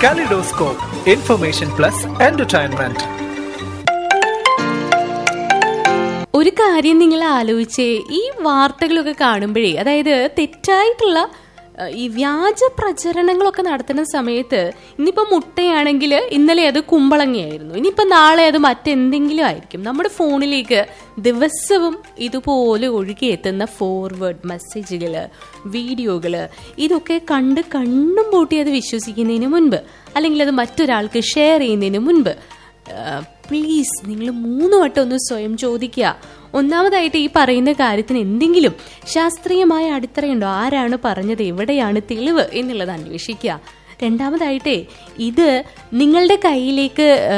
Kaleidoscope, information plus entertainment. ഒരു കാര്യം നിങ്ങൾ ആലോചിച്ചേ ഈ വാർത്തകളൊക്കെ കാണുമ്പോഴേ അതായത് തെറ്റായിട്ടുള്ള അഹ്, ഈ വ്യാജ പ്രചരണങ്ങളൊക്കെ നടത്തുന്ന സമയത്ത് ഇന്നിപ്പോ മുട്ടയാണെങ്കിൽ ഇന്നലെ അത് കുമ്പളങ്ങയായിരുന്നു ഇനിയിപ്പോ നാളെ അത് മറ്റെന്തെങ്കിലും ആയിരിക്കും നമ്മുടെ ഫോണിലേക്ക് ദിവസവും ഇതുപോലെ ഒഴുകിയെത്തുന്ന ഫോർവേഡ് മെസ്സേജുകള് വീഡിയോകള് ഇതൊക്കെ കണ്ട് കണ്ണും പൂട്ടി അത് വിശ്വസിക്കുന്നതിന് മുൻപ് അല്ലെങ്കിൽ അത് മറ്റൊരാൾക്ക് ഷെയർ ചെയ്യുന്നതിന് മുൻപ് പ്ലീസ് നിങ്ങൾ മൂന്ന് വട്ടം ഒന്ന് സ്വയം ചോദിക്കുക ഒന്നാമതായിട്ട് ഈ പറയുന്ന കാര്യത്തിന് എന്തെങ്കിലും ശാസ്ത്രീയമായ അടിത്തറയുണ്ടോ ആരാണ് പറഞ്ഞത് എവിടെയാണ് തെളിവ് എന്നുള്ളത് അന്വേഷിക്കുക രണ്ടാമതായിട്ടേ ഇത് നിങ്ങളുടെ കയ്യിലേക്ക് ആ,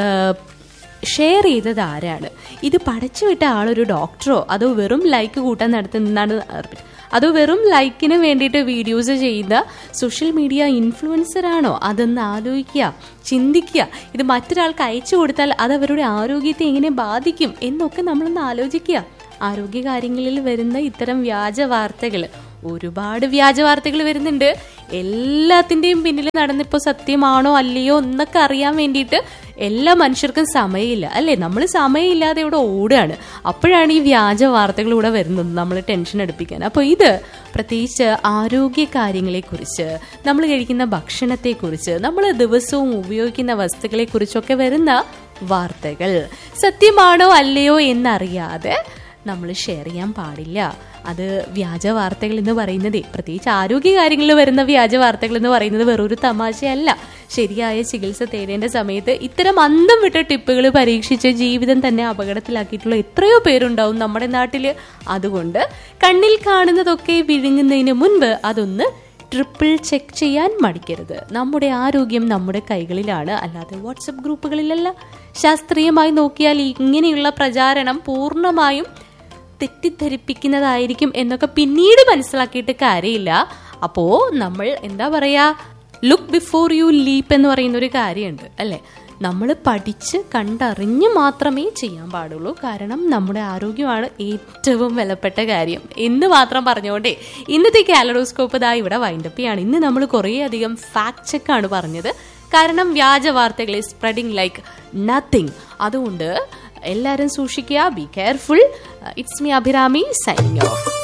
ഷെയർ ചെയ്തത് ആരാണ് ഇത് പടച്ചു വിട്ട ആളൊരു ഡോക്ടറോ അതോ വെറും ലൈക്ക് കൂട്ടാൻ നടത്തുന്നതാണ് അതോ വെറും ലൈക്കിന് വേണ്ടിയിട്ട് വീഡിയോസ് ചെയ്യുന്ന സോഷ്യൽ മീഡിയ ഇൻഫ്ലുവൻസർ ആണോ അതൊന്ന് ആലോചിക്കുക ചിന്തിക്കുക ഇത് മറ്റൊരാൾക്ക് അയച്ചു കൊടുത്താൽ അത് അവരുടെ ആരോഗ്യത്തെ എങ്ങനെ ബാധിക്കും എന്നൊക്കെ നമ്മളൊന്ന് ആലോചിക്കുക ആരോഗ്യ കാര്യങ്ങളിൽ വരുന്ന ഇത്തരം വ്യാജ വാർത്തകൾ ഒരുപാട് വ്യാജ വാർത്തകൾ വരുന്നുണ്ട് എല്ലാത്തിന്റെയും പിന്നിൽ നടന്നിപ്പോ സത്യമാണോ അല്ലയോ എന്നൊക്കെ അറിയാൻ വേണ്ടിയിട്ട് എല്ലാ മനുഷ്യർക്കും സമയമില്ല അല്ലേ നമ്മൾ സമയമില്ലാതെ ഇവിടെ ഓടുകയാണ് അപ്പോഴാണ് ഈ വ്യാജ വാർത്തകൾ ഇവിടെ വരുന്നത് നമ്മൾ ടെൻഷൻ എടുപ്പിക്കാൻ അപ്പോൾ ഇത് പ്രത്യേകിച്ച് ആരോഗ്യ കാര്യങ്ങളെക്കുറിച്ച് നമ്മൾ കഴിക്കുന്ന ഭക്ഷണത്തെക്കുറിച്ച് നമ്മൾ ദിവസവും ഉപയോഗിക്കുന്ന വസ്തുക്കളെക്കുറിച്ചൊക്കെ വരുന്ന വാർത്തകൾ സത്യമാണോ അല്ലയോ എന്നറിയാതെ നമ്മൾ ഷെയർ ചെയ്യാൻ പാടില്ല അത് വ്യാജ വാർത്തകൾ എന്ന് പറയുന്നതേ പ്രത്യേകിച്ച് ആരോഗ്യ കാര്യങ്ങളിൽ വരുന്ന വ്യാജ വാർത്തകൾ എന്ന് പറയുന്നത് വെറൊരു തമാശയല്ല ശരിയായ ചികിത്സ തേടേണ്ട സമയത്ത് ഇത്തരം അന്തം വിട്ട ടിപ്പുകൾ പരീക്ഷിച്ച് ജീവിതം തന്നെ അപകടത്തിലാക്കിയിട്ടുള്ള എത്രയോ പേരുണ്ടാവും നമ്മുടെ നാട്ടില് അതുകൊണ്ട് കണ്ണിൽ കാണുന്നതൊക്കെ വിഴുങ്ങുന്നതിന് മുൻപ് അതൊന്ന് ട്രിപ്പിൾ ചെക്ക് ചെയ്യാൻ മടിക്കരുത് നമ്മുടെ ആരോഗ്യം നമ്മുടെ കൈകളിലാണ് അല്ലാതെ വാട്സപ്പ് ഗ്രൂപ്പുകളിലല്ല ശാസ്ത്രീയമായി നോക്കിയാൽ ഇങ്ങനെയുള്ള പ്രചാരണം പൂർണ്ണമായും തെറ്റിദ്ധരിപ്പിക്കുന്നതായിരിക്കും എന്നൊക്കെ പിന്നീട് മനസ്സിലാക്കിയിട്ട് കാര്യമില്ല അപ്പോ നമ്മൾ എന്താ പറയാ ലുക്ക് ബിഫോർ യു ലീപ്പ് എന്ന് പറയുന്ന ഒരു കാര്യമുണ്ട് അല്ലെ നമ്മൾ പഠിച്ച് കണ്ടറിഞ്ഞ് മാത്രമേ ചെയ്യാൻ പാടുള്ളൂ കാരണം നമ്മുടെ ആരോഗ്യമാണ് ഏറ്റവും വിലപ്പെട്ട കാര്യം എന്ന് മാത്രം പറഞ്ഞുകൊണ്ടേ ഇന്നത്തെ കാലറോസ്കോപ്പ് ഇതാ ഇവിടെ വൈൻഡപ്പ് ചെയ്യാണ് ഇന്ന് നമ്മൾ കുറേയധികം ഫാക്ട് ചെക്കാണ് പറഞ്ഞത് കാരണം വ്യാജ വാർത്തകളെ സ്പ്രെഡിങ് ലൈക്ക് നത്തിങ് അതുകൊണ്ട് എല്ലാവരും സൂക്ഷിക്കുക be careful it's me Abhirami signing of